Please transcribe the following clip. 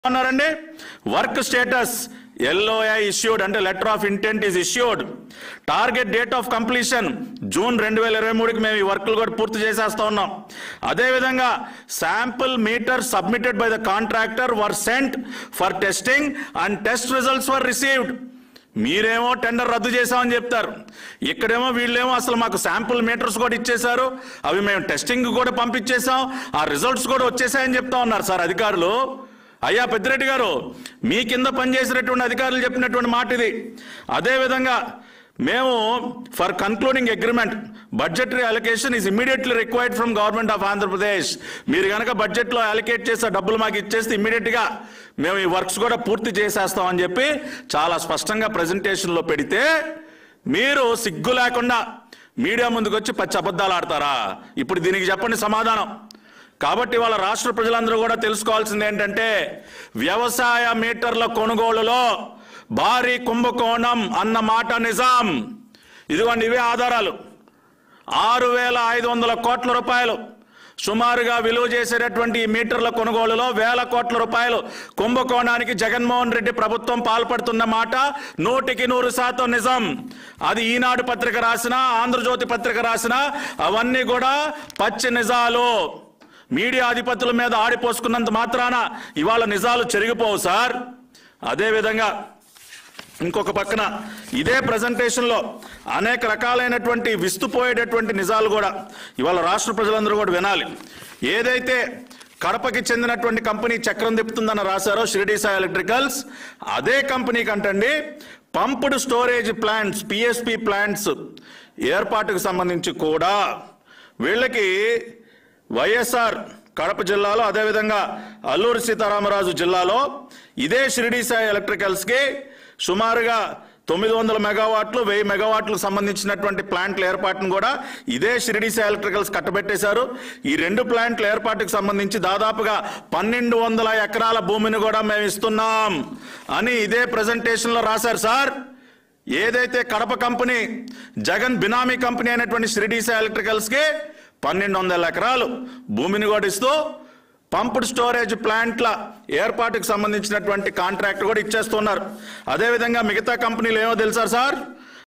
అన్నారండి work status LOI issued అంటే letter of intent is issued target date of completion June రెండు వేల ఇరవై మూడుకి మేము ఈ వర్క్లు కూడా పూర్తి చేసేస్తా ఉన్నాం అదేవిధంగా sample meter submitted by the contractor were sent for testing and test results were received మీరేమో టెండర్ రద్దు చేశామని చెప్తారు ఇక్కడేమో వీళ్ళేమో అసలు మాకు శాంపుల్ మీటర్స్ కూడా ఇచ్చేశారు అవి మేము టెస్టింగ్ కూడా పంపించేశాం ఆ రిజల్ట్స్ కూడా వచ్చేసాయని చెప్తా ఉన్నారు సార్ అధికారులు అయ్యా పెద్దిరెడ్డి గారు మీ కింద పనిచేసినటువంటి అధికారులు చెప్పినటువంటి మాట ఇది అదేవిధంగా మేము for concluding agreement budgetary allocation is immediately required from government of Andhra Pradesh మీరు కనుక బడ్జెట్లో అలొకేట్ చేసే డబ్బులు మాకు ఇచ్చేస్తే ఇమీడియట్గా మేము ఈ వర్క్స్ కూడా పూర్తి చేసేస్తామని చెప్పి చాలా స్పష్టంగా ప్రజెంటేషన్లో పెడితే మీరు సిగ్గు లేకుండా మీడియా ముందుకు వచ్చి పచ్చి అబద్ధాలు ఆడతారా ఇప్పుడు దీనికి చెప్పండి సమాధానం కాబట్టి వాళ్ళ రాష్ట్ర ప్రజలందరూ కూడా తెలుసుకోవాల్సింది ఏంటంటే వ్యవసాయ మీటర్ల కొనుగోలులో భారీ కుంభకోణం అన్న మాట నిజాం ఇదిగోండి ఇవే ఆధారాలు ఆరు వేల ఐదు వందల కోట్ల రూపాయలు సుమారుగా విలువ చేసేటటువంటి ఈ మీటర్ల కొనుగోలులో వేల కోట్ల రూపాయలు కుంభకోణానికి జగన్మోహన్ రెడ్డి ప్రభుత్వం పాల్పడుతున్న మాట నూటికి నూరు శాతం నిజం అది ఈనాడు పత్రిక రాసిన ఆంధ్రజ్యోతి పత్రిక రాసిన అవన్నీ కూడా పచ్చి నిజాలు మీడియా అధిపతుల మీద ఆడిపోసుకున్నంత మాత్రాన ఇవాళ నిజాలు చెరిగిపోవు సార్ అదేవిధంగా ఇంకొక పక్కన ఇదే ప్రజెంటేషన్లో అనేక రకాలైనటువంటి విస్తుపోయేటటువంటి నిజాలు కూడా ఇవాళ రాష్ట్ర ప్రజలందరూ కూడా వినాలి ఏదైతే కడపకి చెందినటువంటి కంపెనీ చక్రం తిప్పుతుందని రాశారో షిరిడి సాయి ఎలక్ట్రికల్స్ అదే కంపెనీ కంటండి pumped storage plants PSP plants ఏర్పాటుకు సంబంధించి కూడా వీళ్ళకి వైఎస్ఆర్ కడప జిల్లాలో అదేవిధంగా అల్లూరు సీతారామరాజు జిల్లాలో ఇదే షిరిడి సాయి ఎలక్ట్రికల్స్కి సుమారుగా తొమ్మిది వందల మెగావాట్లు వెయ్యి మెగావాట్లకు సంబంధించినటువంటి ప్లాంట్ల ఏర్పాటును కూడా ఇదే షిరిడి సాయి ఎలక్ట్రికల్స్ కట్టబెట్టేశారు ఈ రెండు ప్లాంట్ల ఏర్పాటుకు సంబంధించి దాదాపుగా పన్నెండు వందల ఎకరాల భూమిని కూడా మేము ఇస్తున్నాం అని ఇదే ప్రజెంటేషన్లో రాశారు సార్ ఏదైతే కడప కంపెనీ జగన్ బినామీ కంపెనీ అయినటువంటి షిరిడి సాయి ఎలక్ట్రికల్స్కి పన్నెండు వందల ఎకరాలు భూమిని కూడా ఇస్తూ పంప్డ్ స్టోరేజ్ ప్లాంట్ల ఏర్పాటుకు సంబంధించినటువంటి కాంట్రాక్ట్ కూడా ఇచ్చేస్తున్నారు అదేవిధంగా మిగతా కంపెనీలు ఏమో తెలుసా సార్